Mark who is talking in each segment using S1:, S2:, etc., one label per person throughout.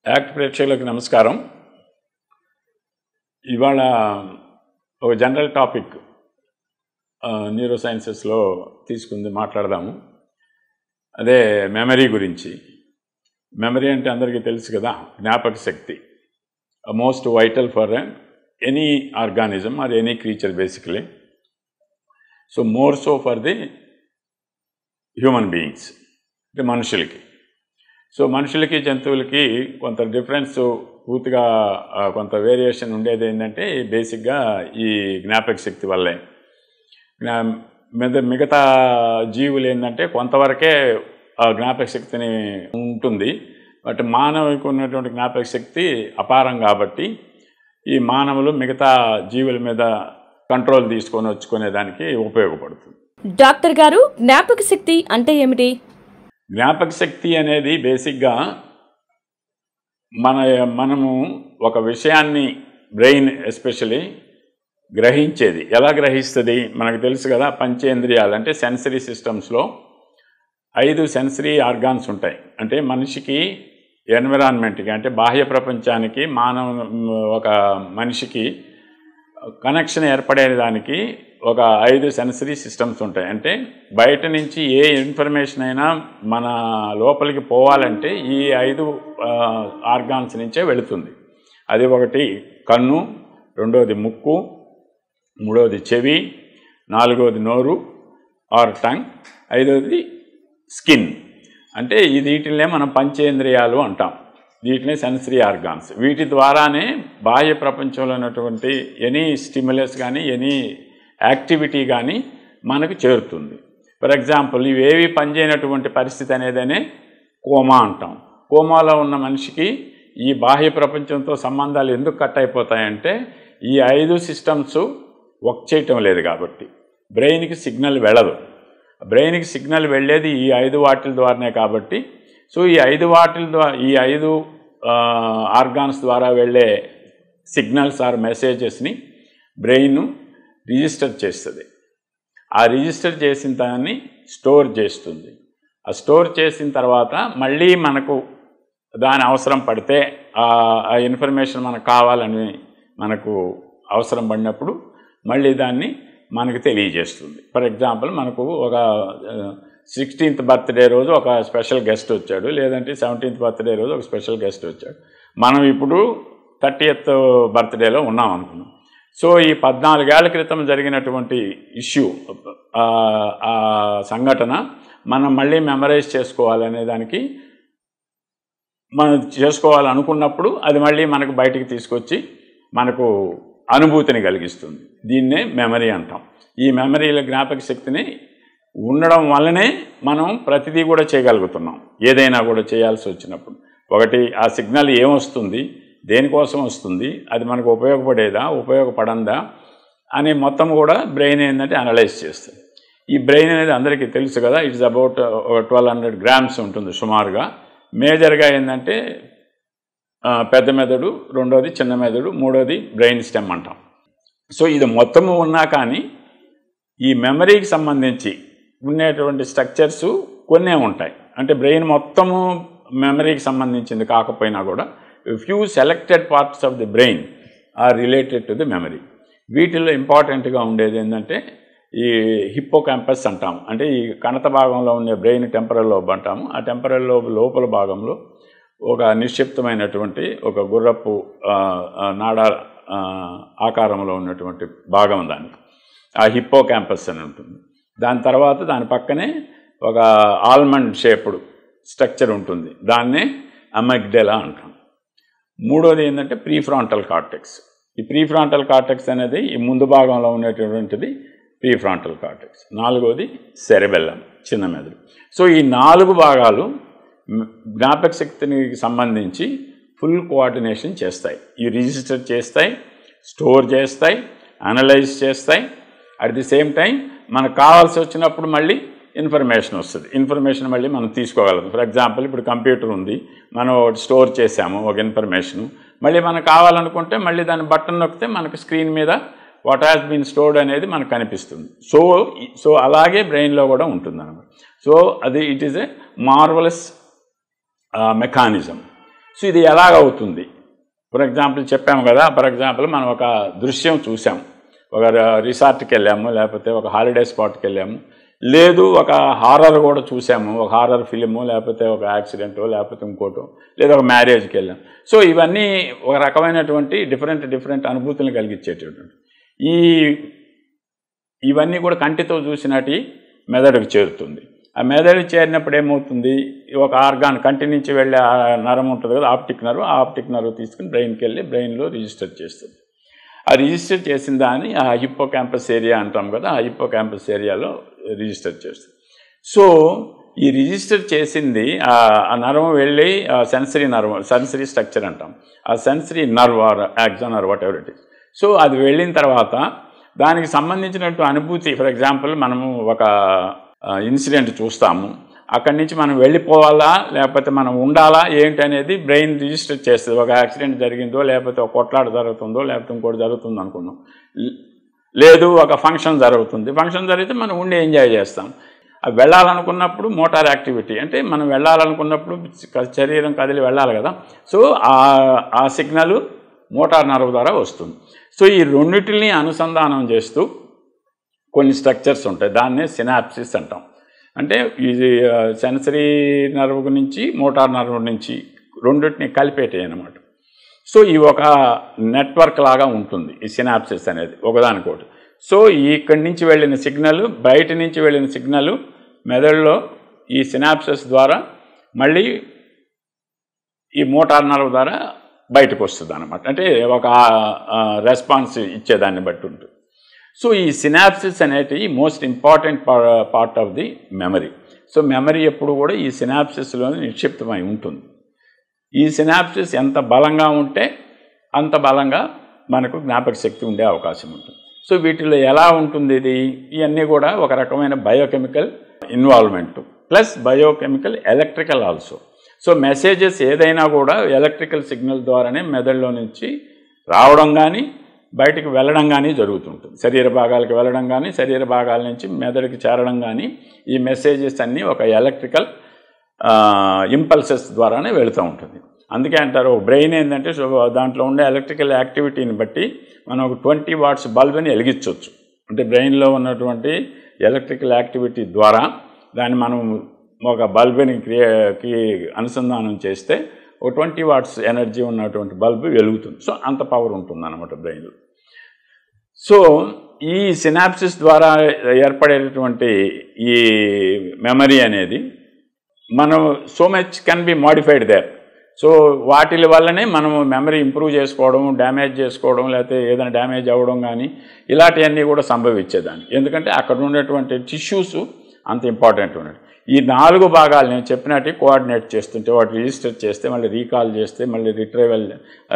S1: Act ప్రేక్షకులకు నమస్కారం ఇవాళ ఒక జనరల్ టాపిక్ న్యూరో సైన్సెస్లో తీసుకుంది మాట్లాడదాము అదే మెమరీ గురించి మెమరీ అంటే అందరికీ తెలుసు కదా జ్ఞాపక శక్తి most vital for any organism or any creature basically so more so for the human beings అంటే మనుషులకి సో మనుషులకి జంతువులకి కొంత డిఫరెన్స్ పూర్తిగా ఆ, కొంత వేరియేషన్ ఉండేది ఏంటంటే బేసిక్గా ఈ జ్ఞాపక శక్తి వల్లే జ్ఞా మిగతా మిగతా జీవులు ఏంటంటే కొంతవరకే ఆ జ్ఞాపక శక్తిని ఉంటుంది బట్ మానవునికి ఉన్నటువంటి జ్ఞాపక శక్తి అపారం కాబట్టి ఈ మానవులు మిగతా జీవుల మీద కంట్రోల్ తీసుకొని వచ్చుకునే దానికి ఉపయోగపడుతుంది
S2: డాక్టర్ గారు జ్ఞాపక శక్తి అంటే ఏమిటి
S1: జ్ఞాపక శక్తి అనేది బేసిక్గా మన మనము ఒక విషయాన్ని బ్రెయిన్ ఎస్పెషలీ గ్రహించేది ఎలా గ్రహిస్తుంది మనకు తెలుసు కదా పంచేంద్రియాలు అంటే సెన్సరీ సిస్టమ్స్లో ఐదు సెన్సరీ ఆర్గాన్స్ ఉంటాయి అంటే మనిషికి ఎన్విరాన్మెంట్కి అంటే బాహ్య ప్రపంచానికి మానవ ఒక మనిషికి కనెక్షన్ ఏర్పడేదానికి ఒక ఐదు సెన్సరీ సిస్టమ్స్ ఉంటాయి అంటే బయట నుంచి ఏ ఇన్ఫర్మేషన్ అయినా మన లోపలికి పోవాలంటే ఈ ఐదు ఆర్గాన్స్ నుంచే వెళుతుంది అది ఒకటి కన్ను రెండోది ముక్కు మూడోది చెవి నాలుగోది నోరు ఆర్ టంగ్ ఐదోది స్కిన్ అంటే ఈ వీటినే మనం పంచేంద్రియాలు అంటాం వీటిని సెన్సరీ ఆర్గాన్స్ వీటి ద్వారానే బాహ్య ప్రపంచంలో ఉన్నటువంటి ఎనీ స్టిమ్యులస్ కానీ ఎనీ యాక్టివిటీ కానీ మనకు చేరుతుంది ఫర్ ఎగ్జాంపుల్ ఇవేవి పనిచేయనటువంటి పరిస్థితి అనేదనే కోమా అంటాం కోమాలో ఉన్న మనిషికి ఈ బాహ్య ప్రపంచంతో సంబంధాలు ఎందుకు కట్ అయిపోతాయంటే ఈ ఐదు సిస్టమ్స్ వర్క్ చేయటం లేదు కాబట్టి బ్రెయిన్కి సిగ్నల్ వెళ్ళదు బ్రెయిన్కి సిగ్నల్ వెళ్ళేది ఈ ఐదు వాటిల ద్వారానే కాబట్టి సో ఈ ఐదు వాటిల ద్వారా ఈ ఐదు ఆర్గాన్స్ ద్వారా వెళ్ళే సిగ్నల్స్ ఆర్ మెసేజెస్ని బ్రెయిన్ రిజిస్టర్ చేస్తుంది ఆ రిజిస్టర్ చేసిన దాన్ని స్టోర్ చేస్తుంది ఆ స్టోర్ చేసిన తర్వాత మళ్ళీ మనకు దాని అవసరం పడితే ఆ ఇన్ఫర్మేషన్ మనకు కావాలని మనకు అవసరం పడినప్పుడు మళ్ళీ దాన్ని మనకు తెలియజేస్తుంది ఫర్ ఎగ్జాంపుల్ మనకు ఒక సిక్స్టీన్త్ బర్త్డే రోజు ఒక స్పెషల్ గెస్ట్ వచ్చాడు లేదంటే సెవెంటీన్త్ బర్త్డే రోజు ఒక స్పెషల్ గెస్ట్ వచ్చాడు మనం ఇప్పుడు థర్టీయత్ బర్త్డేలో ఉన్నాం అనుకున్నాం సో ఈ పద్నాలుగేళ్ల క్రితం జరిగినటువంటి ఇష్యూ ఆ సంఘటన మనం మళ్ళీ మెమరైజ్ చేసుకోవాలనే దానికి మనం చేసుకోవాలనుకున్నప్పుడు అది మళ్ళీ మనకు బయటికి తీసుకొచ్చి మనకు అనుభూతిని కలిగిస్తుంది దీన్నే మెమరీ అంటాం ఈ మెమరీల జ్ఞాపక శక్తిని ఉండడం వల్లనే మనం ప్రతిదీ కూడా చేయగలుగుతున్నాం ఏదైనా కూడా చేయాల్సి వచ్చినప్పుడు ఒకటి ఆ సిగ్నల్ ఏమొస్తుంది దేనికోసం వస్తుంది అది మనకు ఉపయోగపడేదా ఉపయోగపడందా అని మొత్తం కూడా బ్రెయిన్ ఏంటంటే అనలైజ్ చేస్తుంది ఈ బ్రెయిన్ అనేది అందరికీ తెలుసు కదా it's about twelve hundred grams ఉంటుంది సుమారుగా మేజర్గా ఏంటంటే ఆ, పెద్ద మెదడు రెండోది చిన్న మెదడు మూడోది బ్రెయిన్ స్టెమ్ అంటాం సో ఇది మొత్తము ఉన్నా కానీ ఈ మెమరీకి సంబంధించి ఉండేటువంటి స్ట్రక్చర్స్ కొన్నే ఉంటాయి అంటే బ్రెయిన్ మొత్తము మెమరీకి సంబంధించింది కాకపోయినా కూడా few selected parts of the brain are related to the memory వీటిల్లో ఇంపార్టెంట్గా ఉండేది ఏంటంటే ఈ హిప్పో క్యాంపస్ అంటాము అంటే ఈ కణత భాగంలో ఉండే బ్రెయిన్ టెంపరల్ లోబ్ అంటాము ఆ టెంపరల్ లోబ్ లోపల భాగంలో ఒక నిక్షిప్తమైనటువంటి ఒక గుర్రపు ఆ, ఆ, నాడ ఆ, ఆకారంలో ఉన్నటువంటి భాగం దానికి ఆ హిప్పో క్యాంపస్ అని ఉంటుంది దాని తర్వాత దాని పక్కనే ఒక ఆల్మండ్ షేప్డ్ స్ట్రక్చర్ ఉంటుంది దాన్నే అమెగ్డెలా అంటాం మూడోది ఏంటంటే ప్రీఫ్రాంటల్ కార్టెక్స్ ఈ ప్రీఫ్రాంటల్ కార్టెక్స్ అనేది ఈ ముందు భాగంలో ఉండేటటువంటిది ప్రీఫ్రాంటల్ కార్టెక్స్ నాలుగోది సెరెబెల్లం చిన్న మెదడు సో ఈ నాలుగు భాగాలు మ్, జ్ఞాపక శక్తిని సంబంధించి ఫుల్ కోఆర్డినేషన్ చేస్తాయి ఈ రిజిస్టర్ చేస్తాయి స్టోర్ చేస్తాయి అనలైజ్ చేస్తాయి అట్ ది సేమ్ టైం మనకు కావాల్సి వచ్చినప్పుడు మళ్ళీ ఇన్ఫర్మేషన్ వస్తుంది ఇన్ఫర్మేషన్ మళ్ళీ మనం తీసుకోగలం ఫర్ ఎగ్జాంపుల్ ఇప్పుడు కంప్యూటర్ ఉంది మనం ఒకటి స్టోర్ చేసాము ఒక ఇన్ఫర్మేషన్ మళ్ళీ మనకు కావాలనుకుంటే మళ్ళీ దాన్ని బటన్ నొక్కితే మనకు స్క్రీన్ మీద వాట్ హ్యాస్ బీన్ స్టోర్డ్ అనేది మనకు కనిపిస్తుంది సో సో అలాగే బ్రెయిన్లో కూడా ఉంటుంది అనమాట సో అది it is a marvellous mechanism so ఇది ఎలాగవుతుంది ఫర్ ఎగ్జాంపుల్ చెప్పాము కదా ఫర్ ఎగ్జాంపుల్ మనం ఒక దృశ్యం చూసాం ఒక రిసార్ట్కి వెళ్ళాము లేకపోతే ఒక హాలిడే స్పాట్కి వెళ్ళాము లేదు ఒక హారర్ కూడా చూసాము ఒక హారర్ ఫిలిము లేకపోతే ఒక యాక్సిడెంటో లేకపోతే ఇంకోటో లేదా ఒక మ్యారేజ్కి వెళ్ళాం సో ఇవన్నీ ఒక రకమైనటువంటి డిఫరెంట్ డిఫరెంట్ అనుభూతులను కలిగించేటటువంటి ఈ ఇవన్నీ కూడా కంటితో చూసినట్టు మెదడుకు చేరుతుంది ఆ మెదడుకు చేరినప్పుడు ఏమవుతుంది ఒక ఆర్గాన్ కంటి నుంచి వెళ్ళే ఆ నరం ఉంటుంది కదా ఆప్టిక్ నర్వ్ ఆ ఆప్టిక్ నర్వ్ తీసుకుని బ్రెయిన్కి వెళ్ళి బ్రెయిన్లో రిజిస్టర్ చేస్తుంది ఆ రిజిస్టర్ చేసిన దాన్ని ఆ హిప్పో క్యాంపస్ ఏరియా అంటాం కదా ఆ హిప్పో క్యాంపస్ ఏరియాలో రిజిస్టర్ చేస్తుంది సో ఈ రిజిస్టర్ చేసింది ఆ నర్వ్ వెళ్ళి సెన్సరీ నర్వ్ సెన్సరీ స్ట్రక్చర్ అంటాం ఆ sensory nerve or axon or whatever it is so అది వెళ్ళిన తర్వాత దానికి సంబంధించినట్టు అనుభూతి ఫర్ ఎగ్జాంపుల్ మనము ఒక ఇన్సిడెంట్ చూస్తాము అక్కడి నుంచి మనం వెళ్ళిపోవాలా లేకపోతే మనం ఉండాలా ఏంటి అనేది బ్రెయిన్ రిజిస్టర్ చేస్తుంది ఒక యాక్సిడెంట్ జరిగిందో లేకపోతే ఒక కొట్లాట జరుగుతుందో లేకపోతే ఇంకోటి జరుగుతుంది అనుకున్నాం లేదు ఒక ఫంక్షన్ జరుగుతుంది ఫంక్షన్ జరిగితే మనం ఉండి ఎంజాయ్ చేస్తాం అది వెళ్ళాలనుకున్నప్పుడు మోటార్ యాక్టివిటీ అంటే మనం వెళ్ళాలనుకున్నప్పుడు శరీరం కదిలి వెళ్ళాలి కదా సో ఆ సిగ్నల్ మోటార్ నర్వ్ ద్వారా వస్తుంది సో ఈ రెండింటిని అనుసంధానం చేస్తూ కొన్ని స్ట్రక్చర్స్ ఉంటాయి దాన్నే సినాప్సిస్ అంటాం అంటే ఇది సెన్సరీ నర్వ్ నుంచి మోటార్ నర్వ్ నుంచి రెండింటిని కలిపేటాయి అనమాట సో ఈ ఒక నెట్వర్క్ లాగా ఉంటుంది ఈ సినాప్సిస్ అనేది ఒకదానికోటి సో ఇక్కడి నుంచి వెళ్ళిన సిగ్నల్ బయట నుంచి వెళ్ళిన సిగ్నల్ మెదడులో ఈ సినాప్సిస్ ద్వారా మళ్ళీ ఈ మోటార్ నర్వ్ ద్వారా బయటకు వస్తుంది అనమాట అంటే ఒక రెస్పాన్స్ ఇచ్చేదాన్ని బట్టి ఉంటుంది సో ఈ సినాప్సిస్ అనేటివి most important part of the memory so memory ఎప్పుడు కూడా ఈ సినాప్సిస్లోనే నిక్షిప్తమై ఉంటుంది ఈ సినాప్సిస్ ఎంత బలంగా ఉంటే అంత బలంగా మనకు జ్ఞాపక శక్తి ఉండే అవకాశం ఉంటుంది సో వీటిలో ఎలా ఉంటుంది ఇది ఇవన్నీ కూడా ఒక రకమైన biochemical involvement plus biochemical electrical also so messages ఏదైనా కూడా ఎలక్ట్రికల్ సిగ్నల్ ద్వారానే మెదడులో నుంచి రావడం కానీ బయటికి వెళ్ళడం కానీ జరుగుతుంటుంది శరీర భాగాలకు వెళ్ళడం కానీ శరీర భాగాల నుంచి మెదడుకి చేరడం కానీ ఈ మెసేజెస్ అన్నీ ఒక ఎలక్ట్రికల్ ఇంపల్సెస్ ద్వారానే వెళుతూ ఉంటుంది అందుకే అంటారు బ్రెయిన్ ఏంటంటే సో దాంట్లో ఉండే ఎలక్ట్రికల్ యాక్టివిటీని బట్టి మనం ఒక ట్వంటీ వాట్స్ బల్బ్ని వెలిగించవచ్చు అంటే బ్రెయిన్లో ఉన్నటువంటి ఎలక్ట్రికల్ యాక్టివిటీ ద్వారా దాన్ని మనం ఒక బల్బుని క్రియేకి అనుసంధానం చేస్తే ఒక ట్వంటీ వాట్స్ ఎనర్జీ ఉన్నటువంటి బల్బు వెలుగుతుంది సో అంత పవర్ ఉంటుంది అనమాట బ్రెయిన్లో సో ఈ సినాప్సిస్ ద్వారా ఏర్పడేటటువంటి ఈ మెమరీ అనేది మనం so much can be modified there so వాటి వల్లనే మనం మెమరీ ఇంప్రూవ్ చేసుకోవడం డ్యామేజ్ చేసుకోవడం లేకపోతే ఏదైనా డ్యామేజ్ అవ్వడం కానీ ఇలాంటివన్నీ కూడా సంభవించేదాన్ని ఎందుకంటే అక్కడ ఉండేటువంటి టిష్యూస్ అంత ఇంపార్టెంట్ ఉన్నాయి ఈ నాలుగు భాగాలు నేను చెప్పినట్టు కోఆర్డినేట్ చేస్తుంటే వాటి రిజిస్టర్ చేస్తే మళ్ళీ రీకాల్ చేస్తే మళ్ళీ రిట్రైవల్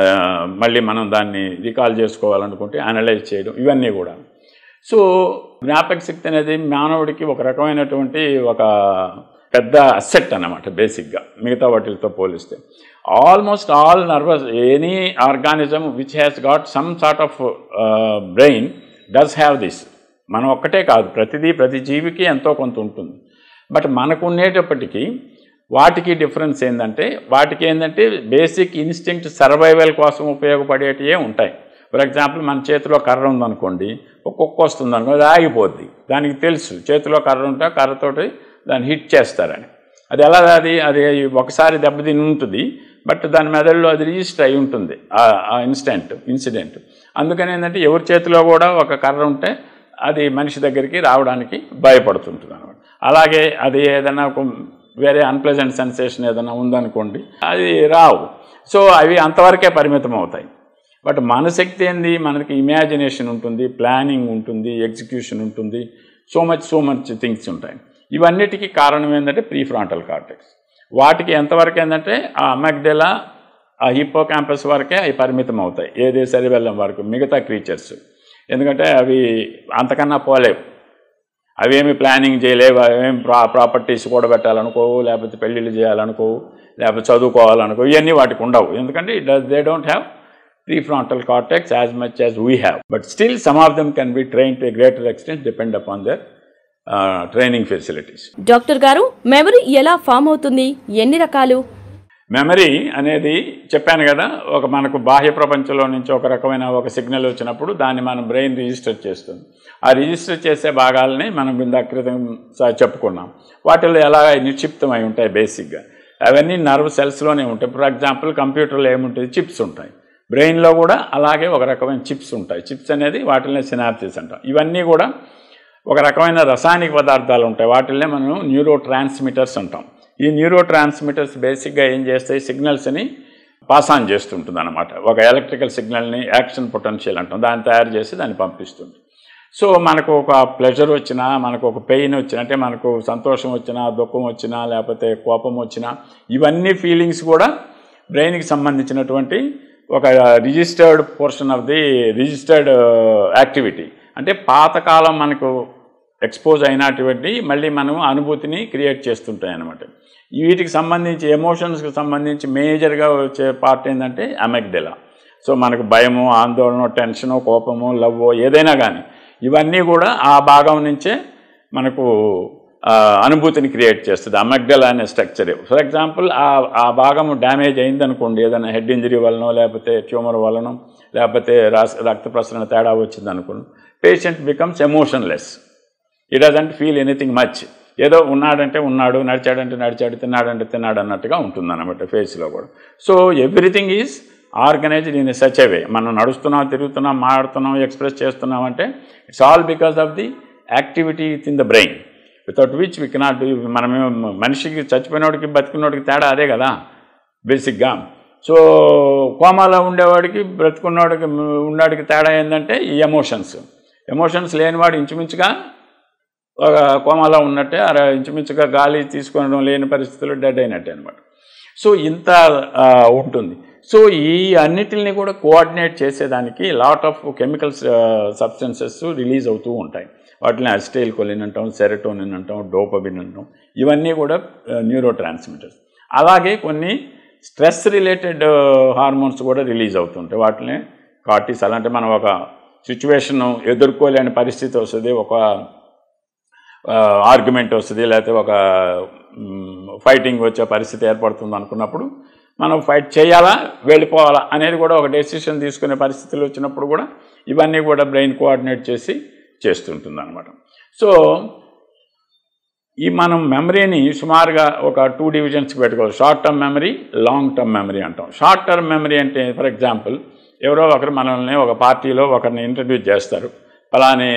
S1: మళ్ళీ మనం దాన్ని రీకాల్ చేసుకోవాలనుకుంటే అనలైజ్ చేయడం ఇవన్నీ కూడా సో జ్ఞాపక శక్తి అనేది మానవుడికి ఒక రకమైనటువంటి ఒక పెద్ద అసెట్ అన్నమాట బేసిక్గా మిగతా వాటితో పోలిస్తే almost all nervous any organism which has got some sort of brain does have this మనం ఒక్కటే కాదు ప్రతిదీ ప్రతి జీవికి ఎంతో కొంత ఉంటుంది బట్ మనకు ఉండేటప్పటికీ వాటికి డిఫరెన్స్ ఏంటంటే వాటికి ఏంటంటే బేసిక్ ఇన్స్టింక్ట్ సర్వైవల్ కోసం ఉపయోగపడేటివే ఉంటాయి ఫర్ ఎగ్జాంపుల్ మన చేతిలో కర్ర ఉందనుకోండి ఒక కుక్క వస్తుంది అనుకో అది ఆగిపోద్ది దానికి తెలుసు చేతిలో కర్ర ఉంటే కర్రతోటి దాన్ని హిట్ చేస్తారని అది ఎలా అది అది ఒకసారి దెబ్బతిని ఉంటుంది బట్ దాని మెదడులో అది రిజిస్టర్ అయి ఉంటుంది ఆ ఇన్స్టెంట్ ఇన్సిడెంట్ అందుకని ఏంటంటే ఎవరి చేతిలో కూడా ఒక కర్ర ఉంటే అది మనిషి దగ్గరికి రావడానికి భయపడుతుంటుంది అనమాట అలాగే అది ఏదైనా ఒక వేరే అన్ప్లెజెంట్ సెన్సేషన్ ఏదైనా ఉందనుకోండి అది రావు సో అవి అంతవరకే పరిమితం అవుతాయి బట్ మన శక్తి ఏంది మనకి ఇమాజినేషన్ ఉంటుంది ప్లానింగ్ ఉంటుంది ఎగ్జిక్యూషన్ ఉంటుంది so much so much things ఉంటాయి ఇవన్నిటికీ కారణం ఏంటంటే ప్రీ ఫ్రాంటల్ కార్టెక్స్ వాటికి ఎంతవరకు ఏంటంటే ఆ అమెగ్డెలా ఆ హిప్పో క్యాంపస్ వరకే అవి పరిమితం అవుతాయి ఏదే సరివెల్లం వరకు మిగతా క్రీచర్స్ ఎందుకంటే అవి అంతకన్నా పోలేవు అవేమి ప్లానింగ్ చేయలేవు అవేమి ప్రా ప్రాపర్టీస్ కూడబెట్టాలనుకోవు లేకపోతే పెళ్ళిళ్ళు చేయాలనుకోవు లేకపోతే చదువుకోవాలనుకో ఇవన్నీ వాటికి ఉండవు ఎందుకంటే they don't have prefrontal cortex as much as we have. But still, some of them can be trained to a greater extent, depend upon their uh, training facilities.
S2: Doctor గారు మెమరీ ఎలా form అవుతుంది ఎన్ని రకాలు
S1: memory అనేది చెప్పాను కదా ఒక మనకు బాహ్య ప్రపంచంలో నుంచి ఒక రకమైన ఒక సిగ్నల్ వచ్చినప్పుడు దాన్ని మనం బ్రెయిన్ రిజిస్టర్ చేస్తుంది ఆ రిజిస్టర్ చేసే భాగాలని మనం ఇందాక క్రితం స- చెప్పుకున్నాం వాటిలో ఎలా నిక్షిప్తమై ఉంటాయి బేసిక్గా అవన్నీ నర్వ్ సెల్స్లోనే ఉంటాయి ఫర్ ఎగ్జాంపుల్ కంప్యూటర్లో ఏముంటుంది చిప్స్ ఉంటాయి బ్రెయిన్లో కూడా అలాగే ఒక రకమైన చిప్స్ ఉంటాయి చిప్స్ అనేది వాటిని సినాప్సిస్ అంటాం ఇవన్నీ కూడా ఒక రకమైన రసాయనిక పదార్థాలు ఉంటాయి వాటిల్నే మనం న్యూరో ట్రాన్స్మిటర్స్ అంటాం ఈ న్యూరో ట్రాన్స్మిటర్స్ బేసిక్గా ఏం చేస్తాయి సిగ్నల్స్ని పాస్ ఆన్ చేస్తుంటుంది అనమాట ఒక ఎలక్ట్రికల్ సిగ్నల్ని యాక్షన్ పొటెన్షియల్ అంటాం దాన్ని తయారు చేసి దాన్ని పంపిస్తుంది సో మనకు ఒక ప్లెజర్ వచ్చినా మనకు ఒక పెయిన్ వచ్చినా అంటే మనకు సంతోషం వచ్చినా దుఃఖం వచ్చినా లేకపోతే కోపం వచ్చినా ఇవన్నీ ఫీలింగ్స్ కూడా బ్రెయిన్కి సంబంధించినటువంటి ఒక registered portion of the registered activity అంటే పాతకాలం మనకు ఎక్స్పోజ్ అయినటువంటి మళ్ళీ మనం అనుభూతిని క్రియేట్ చేస్తుంటాయి అన్నమాట వీటికి సంబంధించి ఎమోషన్స్కి సంబంధించి మేజర్గా వచ్చే పార్ట్ ఏంటంటే అమెగ్డెలా సో మనకు భయము ఆందోళన టెన్షను కోపము లవ్ ఏదైనా కానీ ఇవన్నీ కూడా ఆ భాగం నుంచే మనకు ఆ, అనుభూతిని క్రియేట్ చేస్తుంది అమెగ్డల్ అనే స్ట్రక్చర్ ఫర్ ఎగ్జాంపుల్ ఆ ఆ భాగం డ్యామేజ్ అయిందనుకోండి ఏదైనా హెడ్ ఇంజరీ వలనో లేకపోతే ట్యూమర్ వలనో లేకపోతే రాస్ రక్త ప్రసరణ తేడా వచ్చింది అనుకోండి patient becomes emotionless he doesn't feel anything much ఏదో ఉన్నాడంటే ఉన్నాడు నడిచాడంటే నడిచాడు తిన్నాడంటే తిన్నాడు అన్నట్టుగా ఉంటుంది అనమాట ఫేస్లో కూడా so everything is organised in such way మనం నడుస్తున్నాం తిరుగుతున్నాం మాట్లాడుతున్నాం ఎక్స్ప్రెస్ చేస్తున్నాం అంటే it's all because of the activity within the brain without which we cannot do మనమే మనిషికి చచ్చిపోయినోడికి బతికినోడికి తేడా అదే కదా బేసిక్గా సో కోమాలో ఉండేవాడికి బ్రతుకున్నవాడికి ఉన్నవాడికి తేడా ఏంటంటే ఈ ఎమోషన్స్ ఎమోషన్స్ లేనివాడు ఇంచుమించుగా ఒక కోమాలో ఉన్నట్టే అర ఇంచుమించుగా గాలి తీసుకోవడం లేని పరిస్థితుల్లో డెడ్ అయినట్టే అనమాట సో ఇంత ఆ, ఉంటుంది సో ఈ అన్నిటిని కూడా కోఆర్డినేట్ చేసేదానికి lot of chemicals substances release అవుతూ ఉంటాయి వాటిని అస్టైల్ కొలిన్ అంటాం సెరటోనిన్ అంటాం డోపబిన్ అంటాం ఇవన్నీ కూడా న్యూరో ట్రాన్స్మిటర్స్ అలాగే కొన్ని స్ట్రెస్ రిలేటెడ్ హార్మోన్స్ కూడా రిలీజ్ అవుతుంటాయి వాటిని కార్టిసాల్ అంటే మనం ఒక సిచ్యువేషన్ ఎదుర్కోలేని పరిస్థితి వస్తుంది ఒక ఆర్గ్యుమెంట్ వస్తుంది లేకపోతే ఒక ఫైటింగ్ వచ్చే పరిస్థితి ఏర్పడుతుంది అనుకున్నప్పుడు మనం ఫైట్ చేయాలా వెళ్ళిపోవాలా అనేది కూడా ఒక డెసిషన్ తీసుకునే పరిస్థితులు వచ్చినప్పుడు కూడా ఇవన్నీ కూడా బ్రెయిన్ కోఆర్డినేట్ చేసి చేస్తుంటుంది అనమాట సో ఈ మనం మెమరీని సుమారుగా ఒక టూ డివిజన్స్కి పెట్టుకోవాలి short term memory long term memory అంటాం షార్ట్ టర్మ్ మెమరీ అంటే ఫర్ ఎగ్జాంపుల్ ఎవరో ఒకరు మనల్ని ఒక పార్టీలో ఒకరిని ఇంట్రడ్యూస్ చేస్తారు పలాని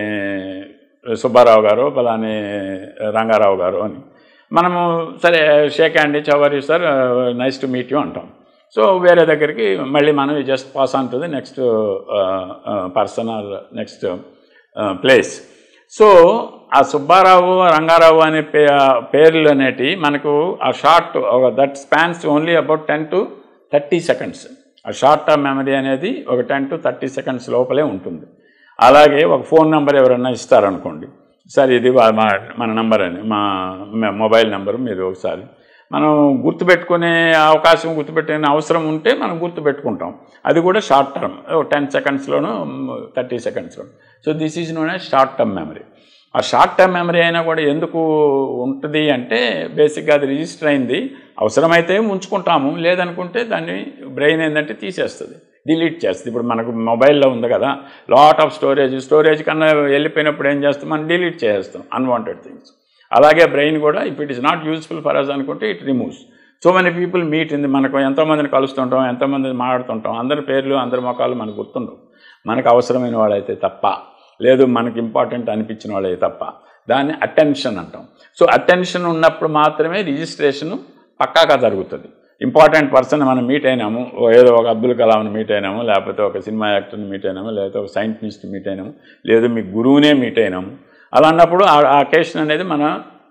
S1: సుబ్బారావు గారు పలాని రంగారావు గారు అని మనము సరే షేక్ హ్యాండ్ చవర్ sir nice to meet you అంటాం సో వేరే దగ్గరికి మళ్ళీ మనం just pass on to the next person or next place so ఆ సుబ్బారావు రంగారావు అనే పే పేర్లు అనేటి మనకు ఆ short that spans only about ten to thirty seconds ఆ షార్ట్ టర్మ్ మెమరీ అనేది ఒక టెన్ టు థర్టీ సెకండ్స్ లోపలే ఉంటుంది అలాగే ఒక ఫోన్ నెంబర్ ఎవరైనా ఇస్తారనుకోండి సార్ ఇది వా- మా మన నెంబర్ అని మా మా మొబైల్ నెంబర్ మీరు ఒకసారి మనం గుర్తుపెట్టుకునే అవకాశం గుర్తుపెట్టుకునే అవసరం ఉంటే మనం గుర్తుపెట్టుకుంటాం అది కూడా షార్ట్ టర్మ్ టెన్ సెకండ్స్లోను థర్టీ సెకండ్స్లో so this is known as short term memory ఆ షార్ట్ టర్మ్ మెమరీ అయినా కూడా ఎందుకు ఉంటుంది అంటే బేసిక్గా అది రిజిస్టర్ అయింది అవసరమైతే ఉంచుకుంటాము లేదనుకుంటే దాన్ని బ్రెయిన్ ఏంటంటే తీసేస్తుంది డిలీట్ చేస్తుంది ఇప్పుడు మనకు మొబైల్లో ఉంది కదా లాట్ ఆఫ్ స్టోరేజ్ స్టోరేజ్ కన్నా వెళ్ళిపోయినప్పుడు ఏం చేస్తాం మనం డిలీట్ చేసేస్తాం అన్వాంటెడ్ థింగ్స్ అలాగే బ్రెయిన్ కూడా if it is not useful for us అనుకుంటే it removes so many people meet ఇంది మనకు ఎంతోమందిని కలుస్తుంటాం ఎంతోమందిని మాట్లాడుతుంటాం అందరి పేర్లు అందరి ముఖాలు మనకు గుర్తుండవు మనకు అవసరమైన వాళ్ళైతే తప్ప లేదు మనకి ఇంపార్టెంట్ అనిపించిన వాళ్ళైతే తప్ప దాన్ని అటెన్షన్ అంటాం సో అటెన్షన్ ఉన్నప్పుడు మాత్రమే రిజిస్ట్రేషన్ పక్కాగా జరుగుతుంది ఇంపార్టెంట్ పర్సన్ మనం మీట్ అయినాము ఓ ఏదో ఒక అబ్దుల్ కలాంని మీట్ అయినాము లేకపోతే ఒక సినిమా యాక్టర్ని మీట్ అయినాము లేకపోతే ఒక సైంటిస్ట్ మీట్ అయినాము లేదు మీ గురువునే మీట్ అయినాము అలా అన్నప్పుడు ఆ అకేషన్ అనేది మన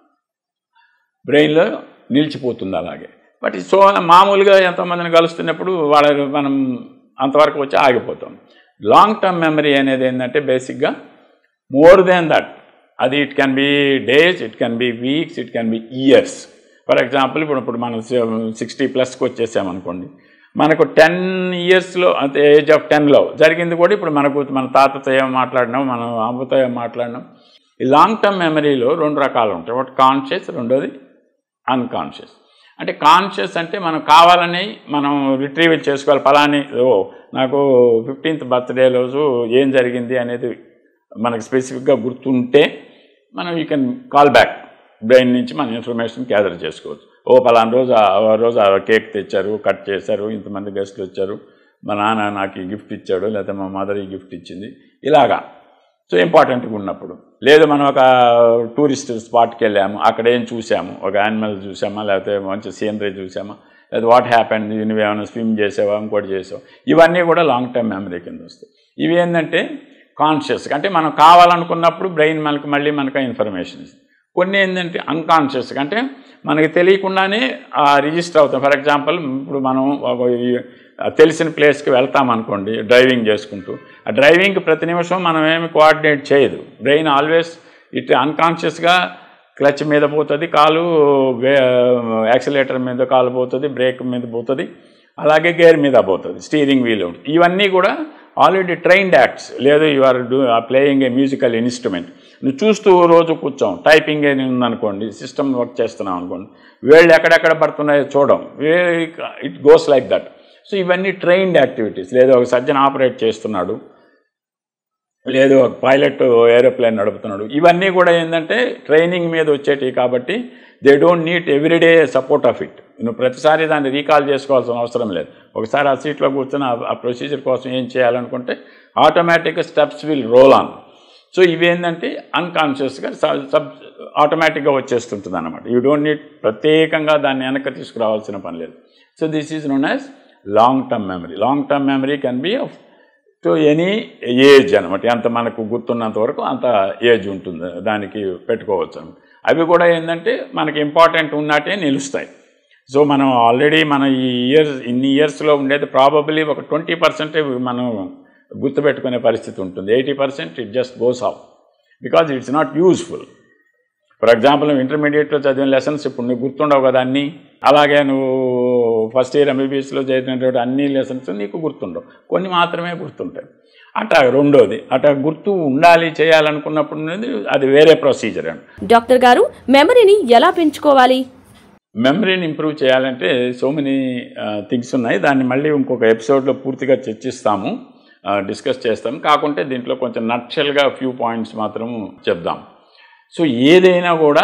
S1: బ్రెయిన్లో నిలిచిపోతుంది అలాగే బట్ సో మామూలుగా ఎంతోమందిని కలుస్తున్నప్పుడు వాళ్ళ మనం అంతవరకు వచ్చి ఆగిపోతాం లాంగ్ టర్మ్ మెమరీ అనేది ఏంటంటే బేసిక్గా మోర్ దెన్ దట్ అది it can be days it can be weeks it can be years for example ఇప్పుడు ఇప్పుడు మనం సిక్స్టీ ప్లస్కి వచ్చేసామనుకోండి మనకు టెన్ ఇయర్స్లో అంటే ఏజ్ ఆఫ్ టెన్లో జరిగింది కూడా ఇప్పుడు మనకు మన తాతతో ఏం మాట్లాడినాం మనం అమ్మతో ఏం మాట్లాడినాం ఈ లాంగ్ టర్మ్ మెమరీలో రెండు రకాలు ఉంటాయి ఒకటి కాన్షియస్ రెండోది అన్కాన్షియస్ అంటే కాన్షియస్ అంటే మనం కావాలని మనం రిట్రీవల్ చేసుకోవాలి ఫలాని ఓ నాకు ఫిఫ్టీన్త్ బర్త్డే రోజు ఏం జరిగింది అనేది మనకు స్పెసిఫిక్గా గుర్తుంటే మనం you can call back brain నుంచి మన ఇన్ఫర్మేషన్ గ్యాదర్ చేసుకోవచ్చు ఓ పలానా రోజు ఆ ఆ రోజు ఆ కేక్ తెచ్చారు కట్ చేశారు ఇంతమంది గెస్ట్లు వచ్చారు మా నాన్న నాకు ఈ గిఫ్ట్ ఇచ్చాడు లేకపోతే మా మదర్ ఈ గిఫ్ట్ ఇచ్చింది ఇలాగా సో ఇంపార్టెంట్గా ఉన్నప్పుడు లేదు మనం ఒక టూరిస్ట్ స్పాట్కి వెళ్ళాము అక్కడ ఏం చూసాము ఒక యానిమల్ చూసామా లేకపోతే మంచి సీనరీ చూసామా లేదా వాట్ హ్యాపెన్ నువ్వేమైనా స్విమ్ చేసావా ఇంకోటి చేసావా ఇవన్నీ కూడా లాంగ్ టర్మ్ మెమరీ కింద వస్తాయి ఇవి ఏంటంటే కాన్షియస్ అంటే మనం కావాలనుకున్నప్పుడు బ్రెయిన్ మనకు మళ్ళీ మనకు ఇన్ఫర్మేషన్ ఇస్తుంది కొన్ని ఏంటంటే అన్కాన్షియస్గా అంటే మనకి తెలియకుండానే రిజిస్టర్ అవుతాం ఫర్ ఎగ్జాంపుల్ ఇప్పుడు మనం ఒక ఈ- తెలిసిన ప్లేస్కి వెళ్తాం అనుకోండి డ్రైవింగ్ చేసుకుంటూ ఆ డ్రైవింగ్ ప్రతి నిమిషం మనం ఏమి కోఆర్డినేట్ చేయదు బ్రెయిన్ ఆల్వేస్ ఇట్ అన్కాన్షియస్గా క్లచ్ మీద పోతుంది కాలు యాక్సిలేటర్ మీద కాలు పోతుంది బ్రేక్ మీద పోతుంది అలాగే గేర్ మీద పోతుంది స్టీరింగ్ వీల్ ఇవన్నీ కూడా ఆల్రెడీ ట్రైన్డ్ యాక్ట్స్ లేదు you are do playing a musical instrument నువ్వు చూస్తూ రోజు కూర్చోం టైపింగ్ అని ఉందనుకోండి సిస్టమ్ వర్క్ చేస్తున్నాం అనుకోండి వేళ్ళు ఎక్కడెక్కడ పడుతున్నాయో చూడడం it goes like that so ఇవన్నీ ట్రైన్డ్ యాక్టివిటీస్ లేదు ఒక సర్జన్ ఆపరేట్ చేస్తున్నాడు లేదు ఒక పైలట్ ఏరోప్లేన్ నడుపుతున్నాడు ఇవన్నీ కూడా ఏంటంటే ట్రైనింగ్ మీద వచ్చేటివి కాబట్టి they don't need everyday support of it నువ్వు ప్రతిసారి దాన్ని రీకాల్ చేసుకోవాల్సిన అవసరం లేదు ఒకసారి ఆ సీట్లో కూర్చొని ఆ- ఆ ప్రొసీజర్ కోసం ఏం చేయాలనుకుంటే ఆటోమేటిక్గా steps will roll on so ఇవి ఏంటంటే అన్కాన్షియస్గా సబ్ ఆటోమేటిక్గా వచ్చేస్తుంటుంది అనమాట యూ డోంట్ నీడ్ ప్రత్యేకంగా దాన్ని వెనక్కి తీసుకురావాల్సిన పని లేదు so this is known as long term memory long term memory can be of to any age అనమాట ఎంత మనకు గుర్తున్నంత వరకు అంత ఏజ్ ఉంటుంది దానికి పెట్టుకోవచ్చు అనమాట అవి కూడా ఏంటంటే మనకి ఇంపార్టెంట్ ఉన్నట్టే నిలుస్తాయి సో మనం ఆల్రెడీ మన ఈ ఇయర్స్ ఇన్ని ఇయర్స్లో ఉండేది ప్రాబబ్లీ ఒక ట్వంటీ పర్సెంటే మనం గుర్తుపెట్టుకునే పరిస్థితి ఉంటుంది eighty percent it just goes off because it's not useful for example నువ్వు ఇంటర్మీడియట్లో చదివిన లెసన్స్ ఇప్పుడు నువ్వు గుర్తుండవు కదా అన్నీ అలాగే నువ్వు ఫస్ట్ ఇయర్ ఎంబీబీఎస్లో చదివినటువంటి అన్ని లెసన్స్ నీకు గుర్తుండవు కొన్ని మాత్రమే గుర్తుంటాయి అట్లా రెండోది అట్లా గుర్తు ఉండాలి చేయాలనుకున్నప్పుడు అనేది అది వేరే ప్రొసీజర్ అండి
S2: డాక్టర్ గారు మెమరీని ఎలా పెంచుకోవాలి
S1: మెమరీని ఇంప్రూవ్ చేయాలంటే సో మెనీ థింగ్స్ ఉన్నాయి దాన్ని మళ్ళీ ఇంకొక ఎపిసోడ్లో పూర్తిగా చర్చిస్తాము డిస్కస్ చేస్తాం కాకుంటే దీంట్లో కొంచెం నక్షల్గా ఫ్యూ పాయింట్స్ మాత్రము చెప్దాం సో ఏదైనా కూడా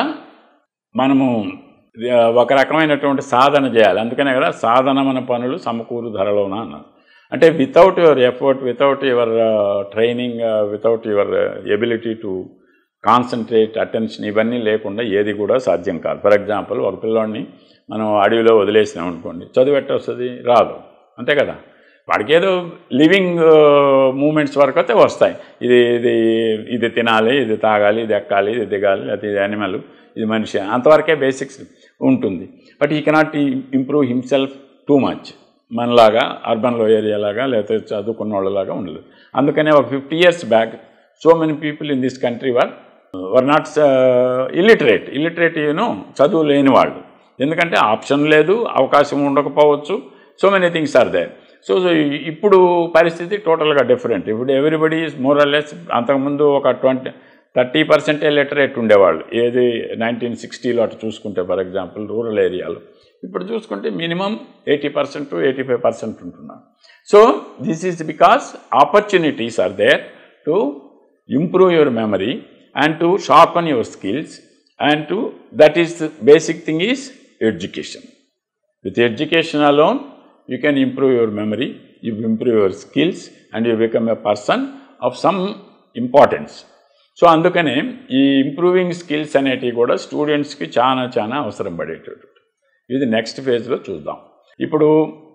S1: మనము ఆ, ఒక రకమైనటువంటి సాధన చేయాలి అందుకనే కదా సాధనమైన పనులు సమకూరు ధరలోన అన్నారు అంటే without your effort without your training without your ability to concentrate attention ఇవన్నీ లేకుండా ఏది కూడా సాధ్యం కాదు ఫర్ ఎగ్జాంపుల్ ఒక పిల్లోడిని మనం అడవిలో వదిలేసినాం అనుకోండి చదువు ఎట్ట వస్తుంది రాదు అంతే కదా వాడికి ఏదో లివింగ్ మూమెంట్స్ వరకు అయితే వస్తాయి ఇది ఇది ఇది తినాలి ఇది తాగాలి ఇది ఎక్కాలి ఇది దిగాలి లేకపోతే ఇది యానిమల్ ఇది మనిషి అంతవరకే బేసిక్స్ ఉంటుంది but he cannot improve himself too much మనలాగా అర్బన్లో ఏరియాలాగా లేకపోతే చదువుకున్న వాళ్ళలాగా ఉండదు అందుకనే ఒక fifty years back so many people in this country were were not illiterate illiterate you know చదువు లేని వాళ్ళు ఎందుకంటే ఆప్షన్ లేదు అవకాశం ఉండకపోవచ్చు so many things are there so ఇప్పుడు పరిస్థితి టోటల్గా డిఫరెంట్ ఇప్పుడు ఎవ్రీబడి ఈజ్ మోరల్లెస్ అంతకుముందు ఒక ట్వంటీ థర్టీ పర్సెంటే లిటరేట్ ఉండేవాళ్ళు ఏది నైన్టీన్ సిక్స్టీలో అటు చూసుకుంటే ఫర్ ఎగ్జాంపుల్ రూరల్ ఏరియాలో ఇప్పుడు చూసుకుంటే minimum eighty percent to eighty five percent ఉంటున్నారు so this is because opportunities are there to improve your memory and to sharpen your skills and to that is the basic thing is education with education alone you can improve your memory you improve your skills and you become a person of some importance so అందుకనే ఈ improving skills అనేటివి కూడా స్టూడెంట్స్కి చాలా చాలా అవసరం పడేటట్టు ఇది నెక్స్ట్ ఫేజ్లో చూద్దాం ఇప్పుడు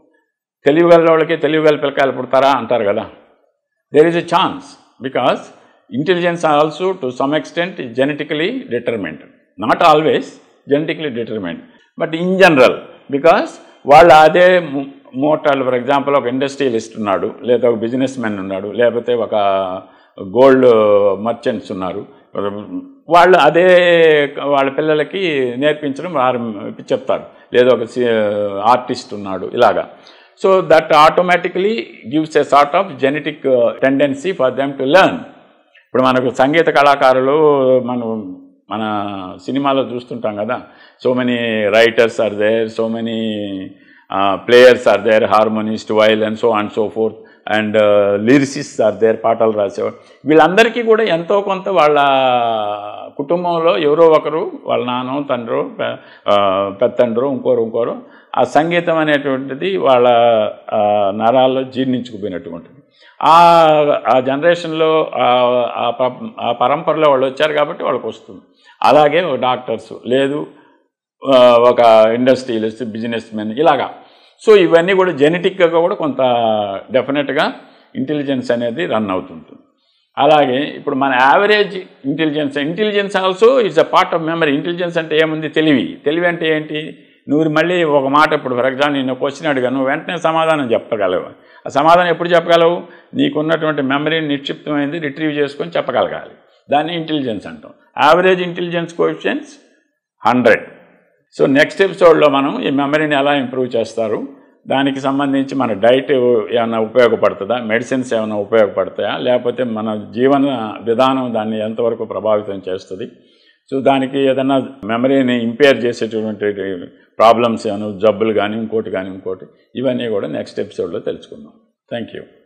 S1: తెలివిగల వాళ్ళకి తెలివిగల పిల్లకాయలు పుడతారా అంటారు కదా there is a chance because intelligence also to some extent is genetically determined not always genetically determined but in general because వాళ్ళు అదే మోటార్లు ఫర్ ఎగ్జాంపుల్ ఒక ఇండస్ట్రియలిస్ట్ ఉన్నాడు లేదా ఒక బిజినెస్ మ్యాన్ ఉన్నాడు లేకపోతే ఒక గోల్డ్ మర్చెంట్స్ ఉన్నారు వాళ్ళు అదే వాళ్ళ పిల్లలకి నేర్పించడం వారు చెప్తారు లేదా ఒక ఆర్టిస్ట్ ఉన్నాడు ఇలాగా so that automatically gives a sort of genetic tendency for them to learn ఇప్పుడు మనకు సంగీత కళాకారులు మనం మన సినిమాలో చూస్తుంటాం కదా so many writers are there so many players are there harmonist while and so and so forth and lyricist are there పాటలు రాసేవారు వీళ్ళందరికీ కూడా ఎంతో కొంత వాళ్ళ కుటుంబంలో ఎవరో ఒకరు వాళ్ళ నాన్నో తండ్రో పె- ఆ, పెత్తండ్రో ఇంకోరు ఇంకోరు ఆ సంగీతం అనేటువంటిది వాళ్ళ ఆ, నరాల్లో జీర్ణించుకుపోయినట్టు ఉంటుంది ఆ ఆ జనరేషన్లో ఆ- ఆ ప- ఆ పరంపరలో వాళ్ళు వచ్చారు కాబట్టి వాళ్ళకి వస్తుంది అలాగే డాక్టర్స్ లేదు ఆ, ఒక ఇండస్ట్రియలిస్ట్ బిజినెస్ మెన్ ఇలాగా సో ఇవన్నీ కూడా జెనెటిక్గా కూడా కొంత డెఫినెట్గా ఇంటెలిజెన్స్ అనేది రన్ అవుతుంటుంది అలాగే ఇప్పుడు మన average intelligence intelligence also it's a part of memory intelligence అంటే ఏముంది తెలివి తెలివి అంటే ఏంటి నువ్వు మళ్ళీ ఒక మాట ఇప్పుడు ఫర్ ఎగ్జాంపుల్ నేను క్వశ్చన్ అడిగా నువ్వు వెంటనే సమాధానం చెప్పగలవు ఆ సమాధానం ఎప్పుడు చెప్పగలవు నీకున్నటువంటి మెమరీని నిక్షిప్తమైంది రిట్రీవ్ చేసుకొని చెప్పగలగాలి దాన్ని ఇంటెలిజెన్స్ అంటాం average intelligence coefficients hundred so next ఎపిసోడ్లో మనం ఈ మెమరీని ఎలా ఇంప్రూవ్ చేస్తారు దానికి సంబంధించి మన డైట్ ఏమైనా ఉపయోగపడుతుందా మెడిసిన్స్ ఏమైనా ఉపయోగపడతాయా లేకపోతే మన జీవన విధానం దాన్ని ఎంతవరకు ప్రభావితం చేస్తుంది సో దానికి ఏదైనా మెమరీని ఇంపేర్ చేసేటువంటి ప్రాబ్లమ్స్ ఏమైనా జబ్బులు కానీ ఇంకోటి కానీ ఇంకోటి ఇవన్నీ కూడా నెక్స్ట్ ఎపిసోడ్లో తెలుసుకుందాం థ్యాంక్ యూ